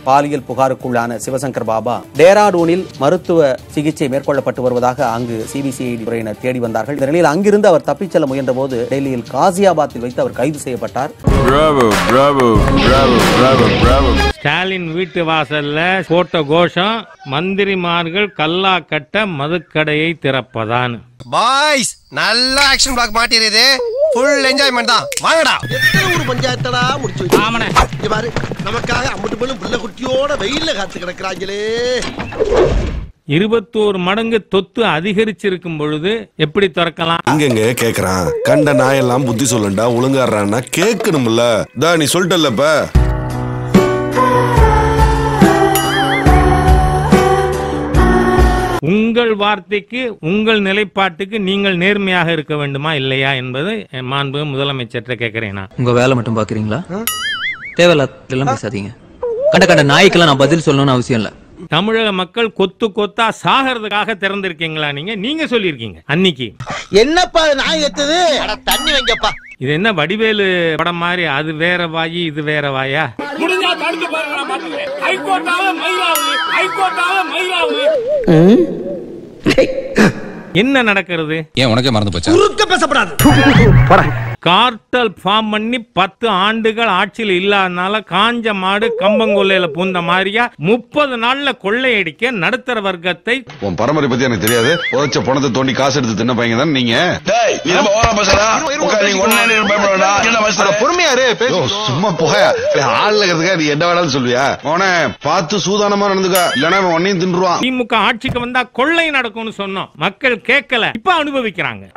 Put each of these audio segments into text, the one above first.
பாலியல் புகாருக்குள்ளான சிவசங்கர் பாபா டேராடூனில் மருத்துவ சிகிச்சை மேற்கொள்ளப்பட்டு வருவதாக அங்கு சிபிசிஐடி துறையினர் தேடி வந்தார்கள் இந்த நிலையில் அங்கிருந்து அவர் தப்பிச் செல்ல முயன்ற போது டெல்லியில் காசியாபாத்தில் வைத்து அவர் கைது செய்யப்பட்டார் Bravo, bravo, bravo, bravo, bravo. Stalin வீட்டு வாசல்ல போட்ட கோஷம் மந்திரிமார்கள் கல்லா கட்ட மதுக்கடையை திறப்பதான் பாய்ஸ் நல்ல ஆக்ஷன் பிளாக் மாட்டிருது ஃபுல் என்ஜாய்மெண்ட் தான் வாங்கடா எத்தனை ஒரு பஞ்சாயத்தடா முடிச்சு வச்சு இங்க பாரு நமக்காக அம்பட்டு பெண்ணும் புள்ள குட்டியோட வெயில்ல காத்து கிடக்குறாங்களே இருபத்தோரு மடங்கு தொத்து அதிகரிச்சிருக்கும் பொழுது எப்படி திறக்கலாம் இங்கங்க கேக்குறான் கண்ட நாயெல்லாம் புத்தி சொல்லண்டா ஒழுங்காடுறான்னா கேட்கணும்ல தா நீ சொல்லிட்டல்லப்ப உங்கள் வார்த்தைக்கு உங்கள் நிலைப்பாட்டுக்கு நீங்கள் நேர்மையாக இருக்க வேண்டுமா இல்லையா என்பது என் மாண்பு முதலமைச்சர்கிட்ட கேட்கிறேன் நான் உங்க வேலை மட்டும் பாக்குறீங்களா தேவையில்லாம் பேசாதீங்க கண்ட கண்ட நாய்க்கெல்லாம் நான் பதில் சொல்லணும்னு அவசியம் இல்ல தமிழக மக்கள் கொத்து கொத்தா சாகிறதுக்காக திறந்திருக்கீங்களா நீங்க நீங்க சொல்லியிருக்கீங்க அன்னைக்கு என்னப்பா அது நாய் எத்துது தண்ணி வைங்கப்பா இது என்ன வடிவேலு படம் மாதிரி அது வேற வாயி இது வேற வாயா என்ன நடக்கிறது ஏன் உனக்கே மறந்து போச்சா குறுக்க பேசப்படாது கார்டல் ஃபார்ம் பண்ணி பத்து ஆண்டுகள் ஆட்சியில் இல்லாதனால காஞ்ச மாடு கம்பங்கொல்லையில பூந்த மாதிரியா முப்பது நாள்ல கொள்ளையடிக்க நடுத்தர வர்க்கத்தை உன் பரம்பரை பத்தி எனக்கு தெரியாது உதச்ச பணத்தை தோண்டி காசு எடுத்து தின்ன பையன் தானே நீங்க பொறுமையா இரு யோ, சும்மா புகையா ஆள்ல இருக்கிறதுக்கா நீ என்ன வேணாலும் சொல்லுவியா அவனை பார்த்து சூதானமா நடந்துக்க இல்லன்னா அவன் உன்னையும் தின்றுவான் திமுக ஆட்சிக்கு வந்தா கொள்ளை நடக்கும்னு சொன்னோம் மக்கள் கேட்கல இப்ப அனுபவிக்கிறாங்க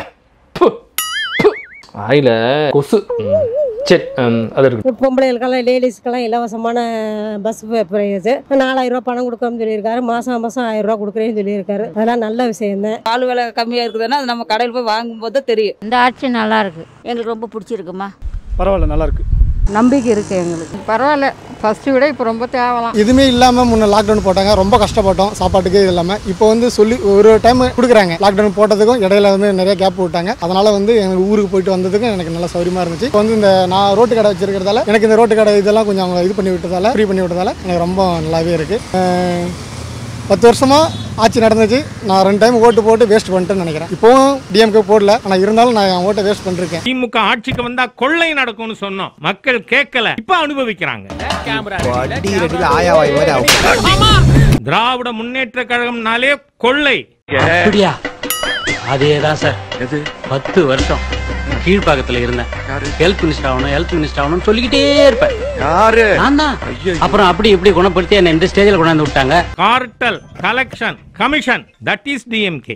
ஆயில கொசு சரி ம், அது இருக்கு பொம்பளைகளுக்கெல்லாம் லேடிஸ்க்கெல்லாம் இலவசமான பஸ் இது நாலாயிரம் ரூபாய் பணம் கொடுக்கணும்னு சொல்லியிருக்காரு மாசம் மாசம் ஆயிரம் ரூபாய் கொடுக்குறேன்னு சொல்லியிருக்காரு அதெல்லாம் நல்ல விஷயம் தான் பால் விலை கம்மியா இருக்குதுன்னா அது நம்ம கடையில் போய் வாங்கும்போது தான் தெரியும் இந்த ஆட்சி நல்லா இருக்கு எங்களுக்கு ரொம்ப பிடிச்சிருக்குமா பரவாயில்ல நல்லா இருக்கு நம்பிக்கை இருக்கு எங்களுக்கு பரவாயில்ல ஃபர்ஸ்ட் விட இப்போ ரொம்ப தேவலாம் எதுவுமே இல்லாம முன்ன லாக்டவுன் போட்டாங்க ரொம்ப கஷ்டப்பட்டோம் சாப்பாட்டுக்கு இது இல்லாம இப்போ வந்து சொல்லி ஒரு டைம் கொடுக்குறாங்க லாக்டவுன் போட்டதுக்கும் இடையில வந்து நிறைய கேப் விட்டாங்க அதனால வந்து எங்க ஊருக்கு போயிட்டு வந்ததுக்கும் எனக்கு நல்ல சௌரியமா இருந்துச்சு இப்போ வந்து இந்த நான் ரோட்டு கடை வச்சிருக்கிறதால எனக்கு இந்த ரோட்டு கடை இதெல்லாம் கொஞ்சம் அவங்க இது பண்ணி விட்டதால ஃப்ரீ பண்ணி விட்டதால எனக்கு ரொம்ப நல்லாவே இருக்கு அஹ், பத்து வருஷமா ஆட்சி நடந்துச்சு நான் ரெண்டு டைம் ஓட்டு போட்டு வேஸ்ட் பண்ணிட்டேன்னு நினைக்கிறேன் இப்போவும் டிஎம்கே போடல ஆனால் இருந்தாலும் நான் என் ஓட்டை வேஸ்ட் பண்ணிருக்கேன் திமுக ஆட்சிக்கு வந்தா கொள்ளை நடக்கும்னு சொன்னோம் மக்கள் கேட்கல இப்ப அனுபவிக்கிறாங்க ஆயாவாய் மாதிரி ஆகும் திராவிட முன்னேற்ற கழகம்னாலே கொள்ளை அப்படியா அதேதான் சார் எது பத்து வருஷம் கீழ்ப்பாக்கத்துல இருந்தேன் ஹெல்த் மினிஸ்டர் ஆகணும் ஹெல்த் மினிஸ்டர் ஆகணும்னு சொல்லிக்கிட்டே இருப்பேன் யாரு நான் தான் அப்புறம் அப்படி இப்படி குணப்படுத்தி என்ன இந்த ஸ்டேஜில் கொண்டாந்து விட்டாங்க cartel collection commission that is DMK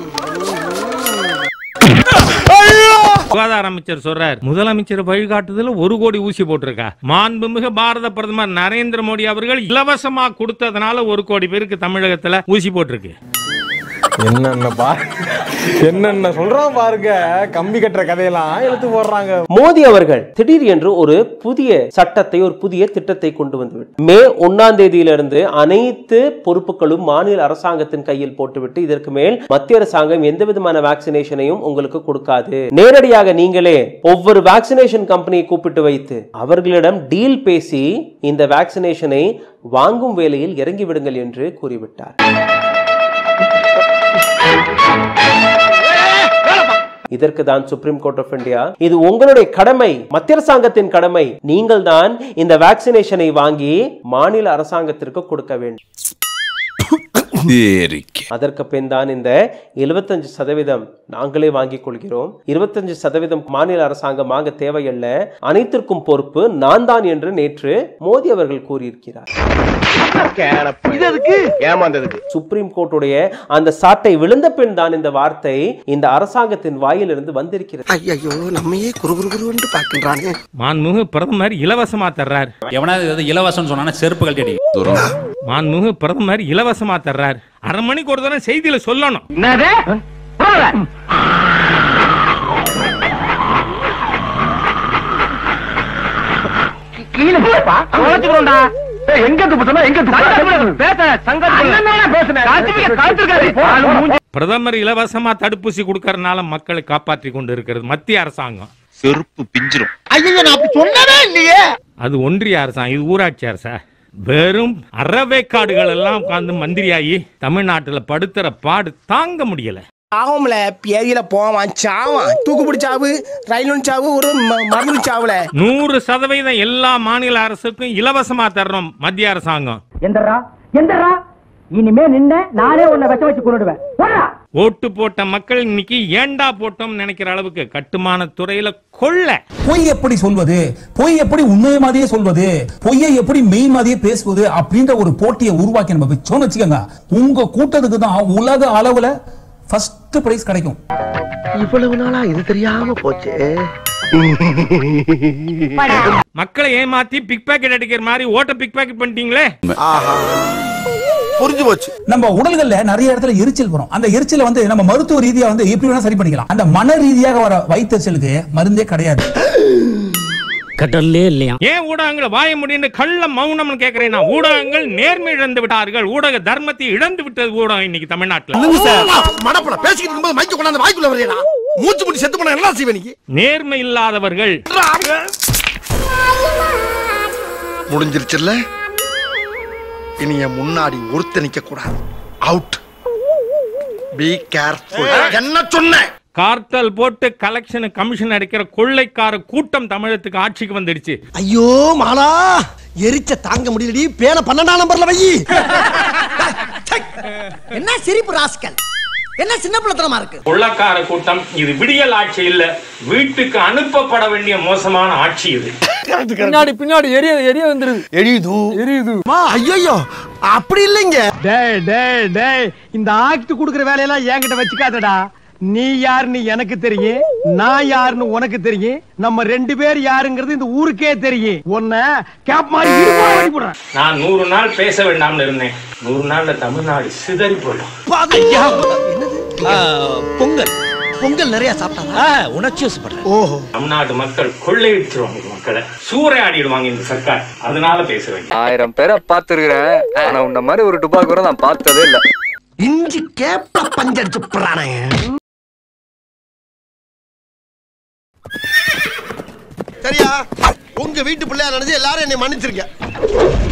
சுகாதார அமைச்சர் சொல்றார் முதலமைச்சர் வழிகாட்டுதல ஒரு கோடி ஊசி போட்டிருக்கா மாண்புமிகு பாரத பிரதமர் நரேந்திர மோடி அவர்கள் இலவசமா கொடுத்ததுனால ஒரு கோடி பேருக்கு தமிழகத்துல ஊசி போட்டிருக்கு என்னென்ன பா என்னென்ன சொல்றான் பாருங்க கம்பி கட்டுற கதையெல்லாம் எடுத்து போடுறாங்க மோடி அவர்கள் திடீர் என்று ஒரு புதிய சட்டத்தை ஒரு புதிய திட்டத்தை கொண்டு வந்து மே ஒன்னாம் தேதியிலிருந்து அனைத்து பொறுப்புகளும் மாநில அரசாங்கத்தின் கையில் போட்டுவிட்டு இதற்கு மேல் மத்திய அரசாங்கம் எந்த விதமான வேக்சினேஷனையும் உங்களுக்கு கொடுக்காது நேரடியாக நீங்களே ஒவ்வொரு வேக்சினேஷன் கம்பெனியை கூப்பிட்டு வைத்து அவர்களிடம் டீல் பேசி இந்த வேக்சினேஷனை வாங்கும் வேலையில் இறங்கி விடுங்கள் என்று கூறிவிட்டார் இதற்கு தான் சுப்ரீம் கோர்ட் ஆஃப் இந்தியா இது உங்களுடைய கடமை மத்திய அரசாங்கத்தின் கடமை நீங்கள் தான் இந்த வேக்சினேஷனை வாங்கி மாநில அரசாங்கத்திற்கு கொடுக்க வேண்டும் அதற்கு பின் தான் இந்த 75% சதவீதம் நாங்களே வாங்கிக் கொள்கிறோம் 25% சதவீதம் மாநில அரசாங்கம் வாங்க தேவையில்லை அனைத்திற்கும் பொறுப்பு நான் தான் என்று நேற்று மோடி அவர்கள் கூறியிருக்கிறார் ஏமாந்ததுக்கு சுப்ரீம் கோர்ட்டுடைய அந்த சாட்டை விழுந்த பின் தான் இந்த வார்த்தை இந்த அரசாங்கத்தின் வாயிலிருந்து வந்திருக்கிறது ஐயோ நம்மையே குறு குறு குருன்னு பாக்கின்றானே மாண்புமிகு பிரதமர் இலவசமா தர்றார் எவனாவது ஏதாவது இலவசம் சொன்னா செருப்பு கழட்டி மாண்புமிகு பிரதமர் இலவசமா தர்றார் அரை மணிக்கு ஒரு தடவை செய்தியில சொல்லணும் பிரதமர் இலவசமா தடுப்பூசி கொடுக்கறதுனால மக்களை காப்பாற்றி கொண்டு இருக்கிறது மத்திய அரசாங்கம் செருப்பு பிஞ்சிரும் ஐயோ நான் அப்படி சொன்னதே இல்லையே அது ஒன்றிய அரசாங்கம் இது ஊராட்சி அரசா வெறும் அறவேக்காடுகள் எல்லாம் உட்கார்ந்து மந்திரியாகி தமிழ்நாட்டுல படுத்துற பாடு தாங்க முடியல ஆகும்ல பேதியில போவான் சாவான் தூக்கு பிடிச்சாவு ரயில் சாவு ஒரு ம- மருந்து சாவுல நூறு சதவீதம் எல்லா மாநில அரசுக்கும் இலவசமா தர்றோம் மத்திய அரசாங்கம் எந்தரா எந்தரா இனிமே நின்ன நானே உன்னை விஷ வச்சு கொண்டுடுவேன் ஓட்டு போட்ட மக்கள் இன்னைக்கு ஏண்டா போட்டோம் நினைக்கிற அளவுக்கு கட்டுமான துறையில கொள்ள பொய் எப்படி சொல்வது பொய் எப்படி உண்மையை மாதிரியே சொல்வது பொய்யை எப்படி மெய் மாதிரியே பேசுவது அப்படின்ற ஒரு போட்டியை உருவாக்கி நம்ம வச்சோம்னு வச்சுக்கோங்க உங்க கூட்டத்துக்கு தான் உலக அளவுல ஃபர்ஸ்ட் பிரைஸ் கிடைக்கும் இவ்வளவு நாளா இது தெரியாம போச்சே மக்களை ஏமாத்தி பிக் பாக்கெட் அடிக்கிற மாதிரி ஓட்ட பிக் பாக்கெட் பண்ணிட்டீங்களே புரிஞ்சு போச்சு நம்ம உடல்கள்ல நிறைய இடத்துல எரிச்சல் வரும் அந்த எரிச்சலை வந்து நம்ம மருத்துவ ரீதியா வந்து எப்படி வேணா சரி பண்ணிக்கலாம் அந்த மன ரீதியாக வர வயிற்றுச்சலுக்கு மருந்தே கிடையாது கடல்லே இல்லையா ஏன் ஊடகங்களை வாய முடியும்னு கள்ள மௌனம்னு கேக்குறேன் நான் ஊடகங்கள் நேர்மை இழந்து விட்டார்கள் ஊடக தர்மத்தை இழந்து விட்டது ஊடகம் இன்னைக்கு தமிழ்நாட்டுல மடப்பட பேசிக்கிட்டு இருக்கும்போது மைக்க கொண்டாந்து வாய்க்குள்ள வரையடா மூச்சு முடி செத்து போனா என்ன செய்வே நீ நேர்மை இல்லாதவர்கள் முடிஞ்சிருச்சுல்ல இனி என் முன்னாடி ஒருத்த நிக்க கூடாது அவுட் பி கேர்ஃபுல் என்ன சொன்ன கார்த்தல் போட்டு கலெக்ஷன் கமிஷன் அடிக்கிற கொள்ளைக்கார கூட்டம் தமிழகத்துக்கு ஆட்சிக்கு வந்துடுச்சு ஐயோ மாலா எரிச்ச தாங்க முடியலடி பேன பன்னெண்டாம் நம்பர்ல வை என்ன சிரிப்பு ராஸ்கல் என்ன சின்ன பிள்ளைத்தனமா இருக்கு கொள்ளக்கார கூட்டம் இது விடியல் ஆட்சி இல்ல வீட்டுக்கு அனுப்பப்பட வேண்டிய மோசமான ஆட்சி இது பின்னாடி பின்னாடி எரிய எரிய வந்துருது எரியுது எரியுது ஐயோ அப்படி இல்லைங்க டேய் டேய் டேய் இந்த ஆக்ட் குடுக்குற வேலையெல்லாம் என்கிட்ட வச்சுக்காதடா நீ யாருன்னு எனக்கு தெரியும் நான் யாருன்னு உனக்கு தெரியும் நம்ம ரெண்டு பேர் யாருங்கிறது இந்த ஊருக்கே தெரியும் உன்னை கேப் மாதிரி இடுப்பா வெட்டி போடுறேன். நான் நூறு நாள் பேச வேண்டாம்னு இருந்தேன் நூறு நாள்ல தமிழ்நாடு சிதறி போயிடும் பொங்கல் பொங்கல் நிறைய சாப்பிட்டாங்க உணர்ச்சி வசப்படுறேன் ஓஹோ தமிழ்நாடு மக்கள் கொள்ளையடிச்சிருவாங்க இந்த மக்களை சூறையாடிடுவாங்க இந்த சர்க்கார் அதனால பேச வேண்டிய ஆயிரம் பேரை பார்த்திருக்கிறேன் ஆனா உன்ன மாதிரி ஒரு டுபாக் கூட நான் பார்த்ததே இல்ல இஞ்சி கேப்ப பஞ்சடிச்சு புறானே சரியா உங்க வீட்டு பிள்ளையா நினைச்சு எல்லாரும் என்னை மன்னிச்சிருக்க